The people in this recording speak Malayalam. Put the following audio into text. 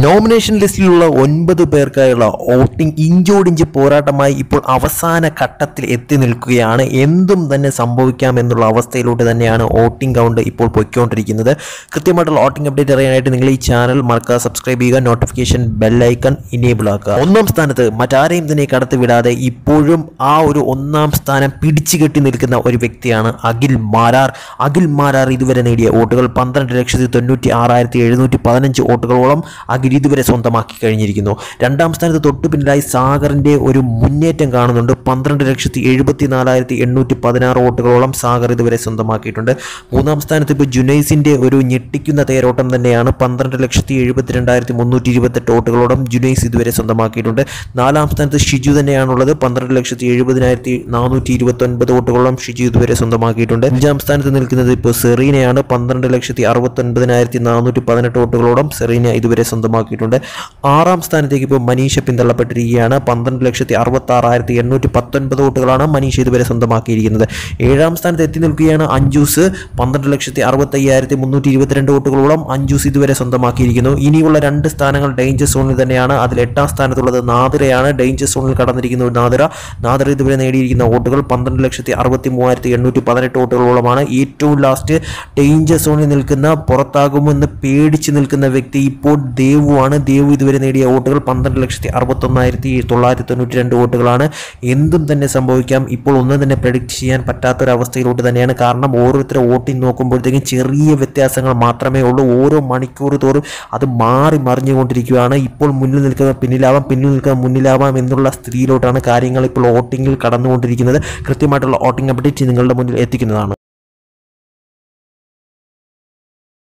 നോമിനേഷൻ ലിസ്റ്റിലുള്ള ഒൻപത് പേർക്കായുള്ള വോട്ടിംഗ് ഇഞ്ചോടിഞ്ച് പോരാട്ടമായി ഇപ്പോൾ അവസാന ഘട്ടത്തിൽ എത്തി നിൽക്കുകയാണ് എന്തും തന്നെ സംഭവിക്കാം എന്നുള്ള അവസ്ഥയിലോട്ട് തന്നെയാണ് വോട്ടിംഗ് കൗണ്ട് ഇപ്പോൾ പൊയ്ക്കൊണ്ടിരിക്കുന്നത് കൃത്യമായിട്ടുള്ള വോട്ടിംഗ് അപ്ഡേറ്റ് അറിയാനായിട്ട് നിങ്ങൾ ഈ ചാനൽ മറക്കുക സബ്സ്ക്രൈബ് ചെയ്യുക നോട്ടിഫിക്കേഷൻ ബെല്ലൈക്കൺ ഇനേബിൾ ആക്കുക ഒന്നാം സ്ഥാനത്ത് മറ്റാരെയും തന്നെ കടത്തി വിടാതെ ഇപ്പോഴും ആ ഒരു ഒന്നാം സ്ഥാനം പിടിച്ചു കെട്ടി നിൽക്കുന്ന ഒരു വ്യക്തിയാണ് അഖിൽ മാരാർ അഖിൽ മാരാർ ഇതുവരെ നേടിയ വോട്ടുകൾ പന്ത്രണ്ട് ലക്ഷത്തി തൊണ്ണൂറ്റി ആറായിരത്തി എഴുന്നൂറ്റി പതിനഞ്ച് വോട്ടുകളോളം അഖിൽ ഇതുവരെ സ്വന്തമാക്കി കഴിഞ്ഞിരിക്കുന്നു രണ്ടാം സ്ഥാനത്ത് തൊട്ടു പിന്നിലായി സാഗറിൻ്റെ ഒരു മുന്നേറ്റം കാണുന്നുണ്ട് പന്ത്രണ്ട് ലക്ഷത്തി എഴുപത്തി നാലായിരത്തി എണ്ണൂറ്റി പതിനാറ് വോട്ടുകളോളം സാഗർ ഇതുവരെ സ്വന്തമാക്കിയിട്ടുണ്ട് മൂന്നാം സ്ഥാനത്ത് ഇപ്പോൾ ജുനൈസിൻ്റെ ഒരു ഞെട്ടിക്കുന്ന തേരോട്ടം തന്നെയാണ് പന്ത്രണ്ട് ലക്ഷത്തി എഴുപത്തി രണ്ടായിരത്തി മുന്നൂറ്റി ഇരുപത്തെട്ട് വോട്ടുകളോളം ജുനൈസ് ഇതുവരെ സ്വന്തമാക്കിയിട്ടുണ്ട് നാലാം സ്ഥാനത്ത് ഷിജു തന്നെയാണുള്ളത് പന്ത്രണ്ട് ലക്ഷത്തി എഴുപതിനായിരത്തി നാനൂറ്റി ഇരുപത്തൊൻപത് വോട്ടുകളോളം ഷിജു ഇതുവരെ സ്വന്തമാക്കിയിട്ടുണ്ട് അഞ്ചാം സ്ഥാനത്ത് നിൽക്കുന്നത് ഇപ്പോൾ സെറീനയാണ് പന്ത്രണ്ട് ലക്ഷത്തി അറുപത്തൊൻപതിനായിരത്തി നാനൂറ്റി പതിനെട്ട് വോട്ടുകളോളം സെറീന ഇതുവരെ സ്വന്തമാക്കിയിട്ടുണ്ട് ആറാം സ്ഥാനത്തേക്ക് ഇപ്പോൾ മനീഷ പിന്തള്ളപ്പെട്ടിരിക്കുകയാണ് പന്ത്രണ്ട് ലക്ഷത്തി അറുപത്തി ആറായിരത്തി എണ്ണൂറ്റി പത്തൊൻപത് വോട്ടുകളാണ് മനീഷ ഇതുവരെ സ്വന്തമാക്കിയിരിക്കുന്നത് ഏഴാം സ്ഥാനത്ത് എത്തി നിൽക്കുകയാണ് അഞ്ജൂസ് പന്ത്രണ്ട് ലക്ഷത്തി അറുപത്തി അയ്യായിരത്തി മുന്നൂറ്റി ഇരുപത്തിരണ്ട് വോട്ടുകളോളം അഞ്ജൂസ് ഇതുവരെ സ്വന്തമാക്കിയിരിക്കുന്നു ഇനിയുള്ള രണ്ട് സ്ഥാനങ്ങൾ ഡേഞ്ചർ സോണിൽ തന്നെയാണ് അതിൽ എട്ടാം സ്ഥാനത്തുള്ളത് നാദിറയാണ് ഡേഞ്ചർ സോണിൽ കടന്നിരിക്കുന്ന ഒരു നാദിറ നാദിറ ഇതുവരെ നേടിയിരിക്കുന്ന വോട്ടുകൾ പന്ത്രണ്ട് ലക്ഷത്തി അറുപത്തി മൂവായിരത്തി എണ്ണൂറ്റി പതിനെട്ട് വോട്ടുകളോളമാണ് ഏറ്റവും ലാസ്റ്റ് ഡേഞ്ചർ സോണിൽ നിൽക്കുന്ന പുറത്താകുമെന്ന് പേടിച്ച് നിൽക്കുന്ന വ്യക്തി ഇപ്പോൾ ദേവുവാണ് ദേവു ഇതുവരെ നേടിയ വോട്ടുകൾ പന്ത്രണ്ട് ലക്ഷത്തി അറുപത്തൊന്നായിരത്തി തൊള്ളായിരത്തി തൊണ്ണൂറ്റി രണ്ട് വോട്ടുകളാണ് എന്തും തന്നെ സംഭവിക്കാം ഇപ്പോൾ ഒന്നും തന്നെ പ്രഡിക്റ്റ് ചെയ്യാൻ പറ്റാത്തൊരവസ്ഥയിലോട്ട് തന്നെയാണ് കാരണം ഓരോരുത്തരെ വോട്ടിംഗ് നോക്കുമ്പോഴത്തേക്കും ചെറിയ വ്യത്യാസങ്ങൾ മാത്രമേ ഉള്ളൂ ഓരോ മണിക്കൂർ തോറും അത് മാറി മറിഞ്ഞുകൊണ്ടിരിക്കുകയാണ് ഇപ്പോൾ മുന്നിൽ നിൽക്കുന്ന പിന്നിലാവാം പിന്നിൽ നിൽക്കുന്ന മുന്നിലാവാം എന്നുള്ള സ്ഥിതിയിലോട്ടാണ് കാര്യങ്ങൾ ഇപ്പോൾ വോട്ടിങ്ങിൽ കടന്നുകൊണ്ടിരിക്കുന്നത് കൃത്യമായിട്ടുള്ള വോട്ടിംഗ് അപ്ഡേറ്റ് നിങ്ങളുടെ മുന്നിൽ എത്തിക്കുന്നതാണ്